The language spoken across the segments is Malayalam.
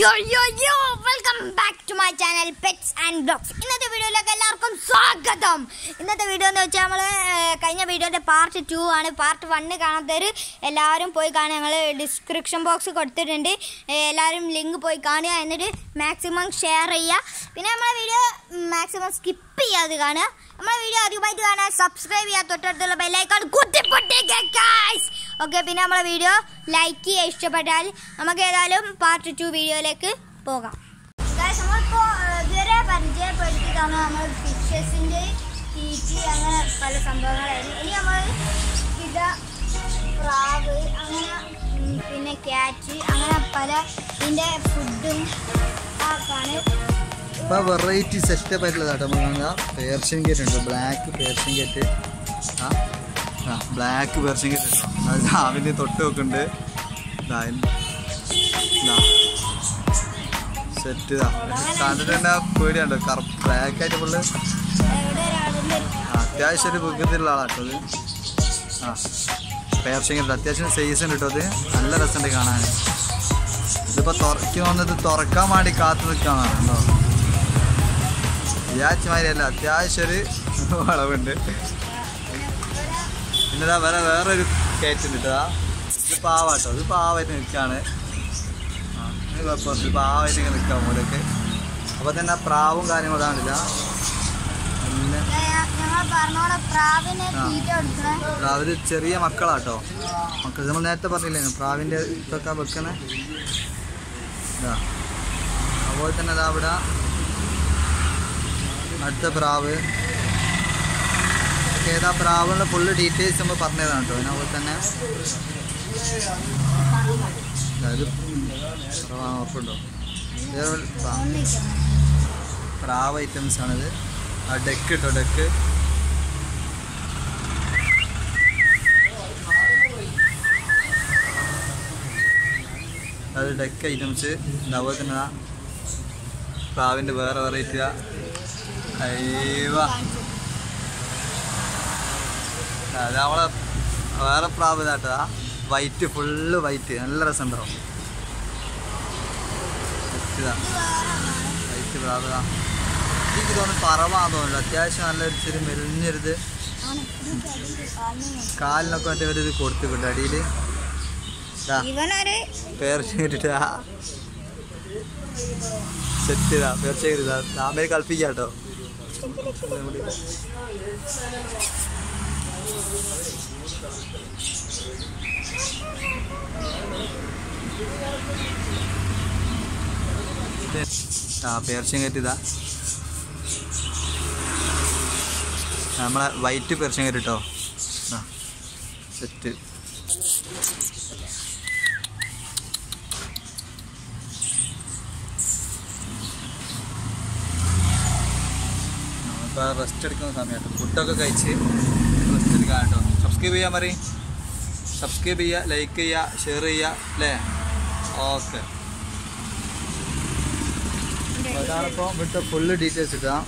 യോ yo yo welcome back to my channel pets and blogs ഇന്നത്തെ വീഡിയോയിലേക്ക് എല്ലാവർക്കും സ്വാഗതം ഇന്നത്തെ വീഡിയോ എന്ന് വെച്ചാൽ നമ്മൾ കഴിഞ്ഞ വീഡിയോയുടെ പാർട്ട് ടു ആണ് പാർട്ട് വണ്ണ് കാണാത്തവർ എല്ലാവരും പോയി കാണുക ഞങ്ങൾ ഡിസ്ക്രിപ്ഷൻ ബോക്സ് കൊടുത്തിട്ടുണ്ട് ഏ, എല്ലാവരും ലിങ്ക് പോയി കാണുക എന്നിട്ട് മാക്സിമം ഷെയർ ചെയ്യുക പിന്നെ നമ്മളെ വീഡിയോ മാക്സിമം സ്കിപ്പ് ചെയ്യാതെ കാണുക നമ്മളെ വീഡിയോ ആദ്യമായിട്ട് കാണാൻ സബ്സ്ക്രൈബ് ചെയ്യുക തൊട്ടടുത്തുള്ള ബെല്ലൈക്കൺ കുത്തിപ്പൊട്ടിക്കുക ഗൈസ് ഓക്കെ പിന്നെ നമ്മളെ വീഡിയോ ലൈക്ക് ചെയ്യുക ഇഷ്ടപ്പെട്ടാൽ നമുക്ക് ഏതായാലും പാർട്ട് ടു വീഡിയോയിലേക്ക് പോകാം ഗൈസ് നമ്മളിപ്പോൾ ഇതുവരെ പരിചയപ്പെടുത്തിയതാണ് നമ്മൾ ഫിഷസിൻ്റെ തീറ്റി അങ്ങനെ പല സംഭവങ്ങളായിരുന്നു ഇനി നമ്മൾ ഇത പ്രാവ് അങ്ങനെ ഉം, പിന്നെ ക്യാറ്റ് അങ്ങനെ പല ഇതിൻ്റെ ഫുഡും ആക്കാണ് ഇപ്പൊ വെറൈറ്റി സെറ്റപ്പ് ആയിട്ടുള്ള കേട്ടോ നമ്മൾ കാണുക പേർഷ്യൻ ഗേറ്റ് ഉണ്ട് ബ്ലാക്ക് പേർഷ്യൻ ഗേറ്റ് ആ ആ ബ്ലാക്ക് പേർഷ്യൻ ഗേറ്റ് ഉണ്ടോ അത് രാവിലെ തൊട്ട് വെക്കുന്നുണ്ട് സെറ്റ് ഇതാ കണ്ടിട്ട് തന്നെ പേടിയുണ്ടോ കറുപ്പ് ബ്ലാക്ക് ആയിട്ട് ഫുള്ള് ഇവിടെ ഒരാളുണ്ട് അത്യാവശ്യം ഒരു വികൃതിയുള്ള ആളാട്ടോ അത് ആ പേർഷ്യൻ ഗേറ്റ് അത്യാവശ്യം സൈസ് ഉണ്ട് കേട്ടോ അത് നല്ല രസമുണ്ട് കാണാൻ ഇതിപ്പോ തുറക്കി വന്നത് തുറക്കാൻ വേണ്ടി കാത്തു നിൽക്കാണ് കേട്ടോ വിചാരിച്ച മാതിരിയല്ല അത്യാവശ്യം ഒരു വളവുണ്ട് പിന്നെ ഇതാ വേറെ വേറൊരു കയറ്റുണ്ട് കേട്ടോ ഇത് പാവാട്ടോ ഇത് പാവായിട്ട് നിൽക്കുകയാണ് ആ ഇത് കുഴപ്പമില്ല ഇത് പാവായിട്ട് ഇങ്ങനെ നിൽക്കാം മൂലക്ക് അപ്പോൾ തന്നെ പ്രാവും കാര്യങ്ങളും കാണില്ല പിന്നെ ഞങ്ങൾ പറഞ്ഞോളെ പ്രാവിന് ആ. തീറ്റ കൊടുക്കണേ പ്രാവില് ചെറിയ മക്കളാട്ടോ മക്കൾ നമ്മൾ നേരത്തെ പറഞ്ഞില്ലേ പ്രാവിൻ്റെ ഇതൊക്കെ വെക്കണേ ഇതാ അതുപോലെ തന്നെ ഇതാ ഇവിടെ അടുത്ത പ്രാവ് ഒക്കെ ഏതാ പ്രാവിനുള്ള ഫുള്ള് ഡീറ്റെയിൽസ് നമ്മൾ പറഞ്ഞതാണ് കേട്ടോ അതുപോലെ തന്നെ അതായത് ഉറപ്പുണ്ടോ ഇതേപോലെ പ്രാ- പ്രാവ് ഐറ്റംസ് ആണിത് ആ ഡെക്ക് കേട്ടോ ഡെക്ക് അത് ഡെക്ക് ഐറ്റംസ് അതുപോലെ തന്നെ ദാ പ്രാവിൻ്റെ വേറെ വെറൈറ്റി അയ്യവ അത് നമ്മളെ വേറെ പ്രാവ് ഇതാട്ടാ വൈറ്റ് ഫുള്ള് വൈറ്റ് നല്ല രസമുണ്ടാവും ഇതാ വൈറ്റ് പ്രാവ് ഇതാ. എനിക്ക് തോന്നുന്നു പറവാന്ന് തോന്നുന്നു അത്യാവശ്യം നല്ലൊരു ചെറിയ മെലിഞ്ഞൊരിത് കാലിനൊക്കെ മറ്റേ ഒരു ഇത് കൊടുത്തിട്ടുണ്ട് അടിയിൽ ഇവനൊരു പേർച്ച കിട്ടിട്ടാ സെറ്റ് ചെയ്താ പേർച്ച കരുതാ താമര കളിപ്പിക്കാം കേട്ടോ ആ പേർച്ചയും കയറ്റിതാ നമ്മളെ വൈറ്റ് പേർച്ചയും കയറ്റിട്ടോ ആ സെറ്റ് ഇപ്പോൾ റെസ്റ്റ് എടുക്കുന്ന സമയമാണ് ഫുഡൊക്കെ കഴിച്ച് റെസ്റ്റ് എടുക്കാൻ കേട്ടോ സബ്സ്ക്രൈബ് ചെയ്യാൻ മറി സബ്സ്ക്രൈബ് ചെയ്യുക ലൈക്ക് ചെയ്യുക ഷെയർ ചെയ്യുക അല്ലേ ഓക്കെ അതാണിപ്പോൾ ഇവിടുത്തെ ഫുള്ള് ഡീറ്റെയിൽസ് ഇട്ടാം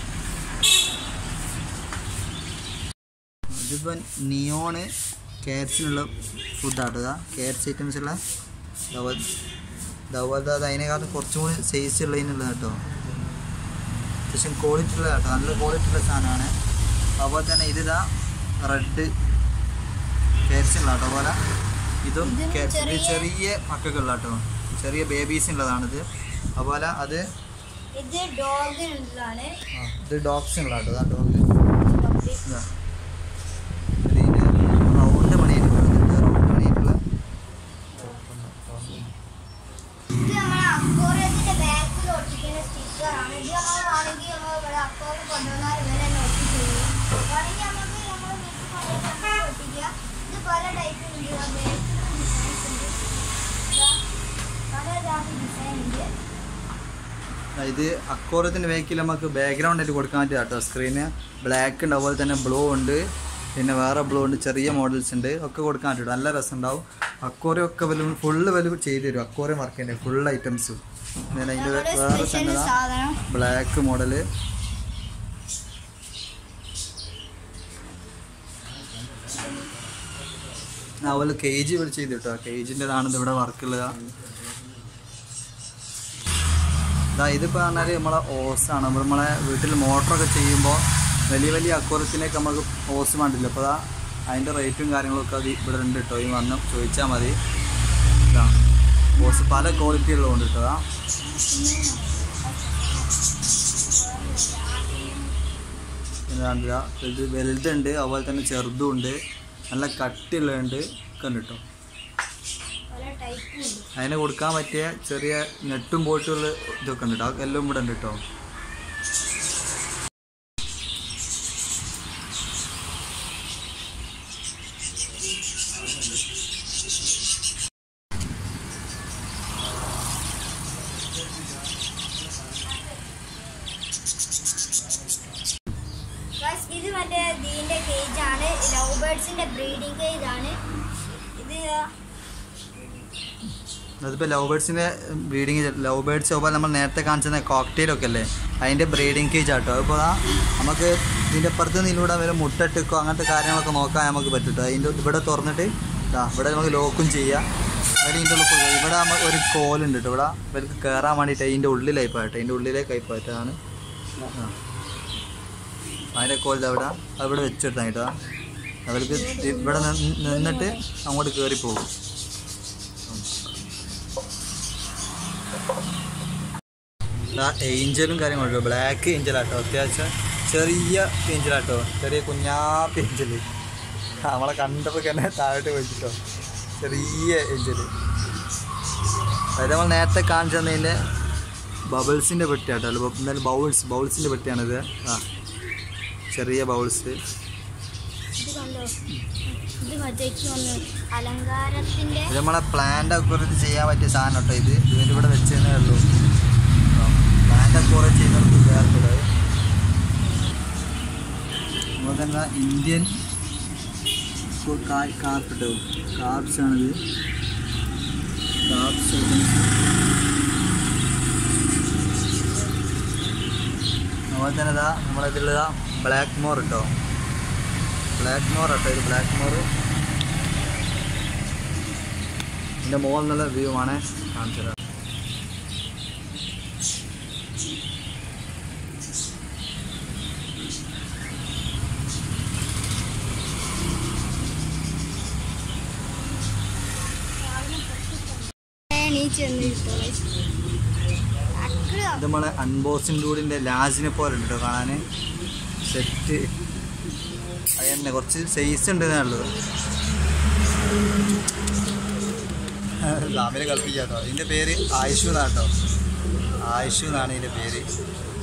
ഇതിപ്പോൾ നിയോണ് ക്യാറ്റ്സിനുള്ള ഫുഡാട്ടോ ക്യാറ്റ്സ് ഐറ്റംസ് ഉള്ള അതുപോലത്തെ അത് അതിനെക്കാട്ടും കുറച്ചും കൂടി സൈസ് ഉള്ളതിനുള്ള കേട്ടോ അത്യാവശ്യം ക്വാളിറ്റി ഉള്ള കേട്ടോ നല്ല ക്വാളിറ്റി ഉള്ള സാധനമാണ് അതുപോലെ തന്നെ ഇതിതാ റെഡ് കേറ്റ്സിനുള്ള കേട്ടോ പോലെ ഇതും ഇതിന് cats. ഇത് ചെറിയ- ചെറിയ മക്കൾക്കുള്ള കേട്ടോ ചെറിയ ബേബീസിനുള്ളതാണിത് അതുപോലെ അത് ഇത് ഡോഗിനുള്ളതാണ് ആ, ഇത് ഡോഗ്സിനുള്ള കേട്ടോ ആ ഡോഗ് ഇതാ ഇതിന് റൗണ്ട് പണിയായിട്ട് റൗണ്ട് പണിയായിട്ടുള്ള ഇത് നമ്മളെ അക്വോറിയത്തിന്റെ ബാക്കിൽ ഒട്ടിക്കുന്ന സ്റ്റിക്കറാണ് ഇത് നമ്മൾ വേണമെങ്കിൽ നമ്മൾ ഇവിടെ അക്വോറിയം കൊണ്ടുവന്നാൽ ഇവരെ തന്നെ ഒട്ടിച്ചു വേണമെങ്കിൽ നമുക്ക് നമ്മൾ വീട്ടിൽ കൊണ്ടുവന്നാൽ ഒട്ടിക്കുക ഇത് പല ടൈപ്പിലുണ്ട് ബാക്കിൽ ഡിസൈൻസ് ഉണ്ട് ഇതാ, പല ജാതി ഡിസൈൻ ഉണ്ട് ആ, ഇത് അക്കോറത്തിൻ്റെ ബാക്കിൽ നമുക്ക് ബാക്ക്ഗ്രൗണ്ട് ആയിട്ട് കൊടുക്കാൻ പറ്റിയ കേട്ടോ സ്ക്രീന് ബ്ലാക്ക് ഉണ്ട് അതുപോലെ തന്നെ ബ്ലൂ ഉണ്ട് പിന്നെ വേറെ ബ്ലൂ ഉണ്ട് ചെറിയ മോഡൽസ് ഉണ്ട് ഒക്കെ കൊടുക്കാൻ പറ്റും നല്ല രസം ഉണ്ടാവും അക്കോറിയം ഒക്കെ വലും ഫുള്ള് വലും ചെയ്ത് തരും അക്കോറിയം വർക്ക് ചെയ്യുന്നത് ഫുൾ ഐറ്റംസും പിന്നെ അതിൻ്റെ നമ്മുടെ വേറെ സ്പെഷ്യൽ തന്നെ സാധനം ബ്ലാക്ക് മോഡല് അതുപോലെ കേജ് ഇവിടെ ചെയ്ത് കേട്ടോ കേജിൻ്റെതാണ് ഇവിടെ വർക്കുള്ളത് ഇതാ ഇതിപ്പോൾ പറഞ്ഞാൽ നമ്മളെ ഓസാണ് നമ്മൾ നമ്മളെ വീട്ടിൽ മോട്ടറൊക്കെ ചെയ്യുമ്പോൾ വലിയ വലിയ അക്വറത്തിലേക്ക് നമുക്ക് ഓസ് വേണ്ടില്ല അപ്പോൾ അതാ അതിൻ്റെ റേറ്റും കാര്യങ്ങളൊക്കെ അത് ഇവിടെ ഉണ്ട് കേട്ടോ ഈ വന്ന് ചോദിച്ചാൽ മതി ഇതാ ഓസ് പല ക്വാളിറ്റി ഉള്ളതുകൊണ്ട് കേട്ടോ അതാ ഇതാ ഇത് വലുതുണ്ട് അതുപോലെ തന്നെ ചെറുതും ഉണ്ട് നല്ല കട്ടിയുള്ളതുണ്ട് ഒക്കെ ഉണ്ട് കേട്ടോ പല ടൈപ്പും ഉണ്ട് അതിന് കൊടുക്കാൻ പറ്റിയ ചെറിയ നെട്ടും ബോട്ടുകൾ ഇതൊക്കെ ഉണ്ട് കേട്ടോ അതൊക്കെ എല്ലാം ഇവിടെ ഉണ്ട് കേട്ടോ Guys, ഇത് മറ്റേ ദീന്റെ കേജ് ആണ് ലവ് ബേർഡ്സിന്റെ ബ്രീഡിംഗ് കേജ് ആണ് ഇത് അതിപ്പോൾ ലവ് ബേർഡ്സിൻ്റെ ബ്രീഡിങ് ലവ് ബേർഡ്സ് അതുപോലെ നമ്മൾ നേരത്തെ കാണിച്ചിരുന്ന കോക്ടെയിലൊക്കെ അല്ലേ അതിൻ്റെ ബ്രീഡിങ് കേജ് ആട്ടോ അതിപ്പോൾ ആ നമുക്ക് ഇതിൻ്റെ അപ്പുറത്ത് നിന്ന് ഇതിലൂടെ വരെ മുട്ടിട്ടിക്കോ അങ്ങനത്തെ കാര്യങ്ങളൊക്കെ നോക്കാൻ നമുക്ക് പറ്റും ട്ടോ. അതിൻ്റെ ഇവിടെ തുറന്നിട്ട് ഇതാ ഇവിടെ നമുക്ക് ലോക്കും ചെയ്യാം അതിൽ ഇതിൻ്റെ ഉള്ളിൽ പോയി ഇവിടെ നമുക്ക് ഒരു കോലുണ്ട് കേട്ടോ ഇവിടെ ഇവർക്ക് കയറാൻ വേണ്ടിയിട്ട് അതിൻ്റെ ഉള്ളിലായി പോയിട്ട് അതിൻ്റെ ഉള്ളിലേക്ക് പോയിട്ടാണ് ആ അതിൻ്റെ കോൽ ദാ ഇവിടെ അവിടെ വെച്ചിട്ടാണ് കേട്ടോ അവർക്ക് ഇവിടെ നിന്ന് നിന്നിട്ട് അങ്ങോട്ട് കയറി പോകും ഏഞ്ചലും കാര്യങ്ങളുണ്ടോ ബ്ലാക്ക് ഏഞ്ചലാട്ടോ അത്യാവശ്യം ചെറിയ ഏഞ്ചലാട്ടോ ചെറിയ കുഞ്ഞാപ്പ് ഏഞ്ചല് നമ്മളെ കണ്ടപ്പോൾ തന്നെ താഴോട്ട് വെച്ചിട്ടോ ചെറിയ ഏഞ്ചല് അതായത് നമ്മൾ നേരത്തെ കാണിച്ചു തന്നതിൻ്റെ ബബിൾസിൻ്റെ പെട്ടിയാട്ടോ അല്ല എന്നാലും ബൗൾസ് ബൗൾസിൻ്റെ പെട്ടിയാണിത് ആ ചെറിയ ബൗൾസ് ഇത് കണ്ടോ ഇത് മറ്റേക്ക് വന്ന് അലങ്കാരത്തിന്റെ ഇത് നമ്മളെ പ്ലാന്റ് അക്വറത്ത് ചെയ്യാൻ പറ്റിയ സാധനം കേട്ടോ ഇത് ഇതിൻ്റെ ഇവിടെ വെച്ചതേ ഉള്ളൂ പ്ലാന്റ് അക്വറത്ത് ചെയ്യുന്നവർക്ക് വേറെ അതുപോലെ തന്നെ ഇന്ത്യൻ കാർപ്പ് കേട്ടോ കാർപ്സ് ആണിത് കാർപ്സ് അതുപോലെ തന്നെ ഇതാ നമ്മളിതിലുള്ളതാ ബ്ലാക്ക് മോർ കേട്ടോ ബ്ലാക്ക് മോർ കേട്ടോ ഇത് ബ്ലാക്ക് മോർ ഇതിൻ്റെ മുകളിൽ നിന്നുള്ള വ്യൂ ആണ് കാണിച്ചത് എണീച്ച് വന്നിട്ടോ ഇത് നമ്മളെ അൺബോക്സിംഗ് ഡൂഡിൻ്റെ ലാജിനെ പോലെ ഉണ്ട് കേട്ടോ കാണാൻ സെറ്റ് അത് തന്നെ കുറച്ച് സൈസ് ഉണ്ട് എന്നുള്ളത് ലാമിനെ കളിപ്പിക്കാം കേട്ടോ ഇതിൻ്റെ പേര് ആയുഷു എന്നാണ് കേട്ടോ ആയുഷു എന്നാണ് ഇതിൻ്റെ പേര്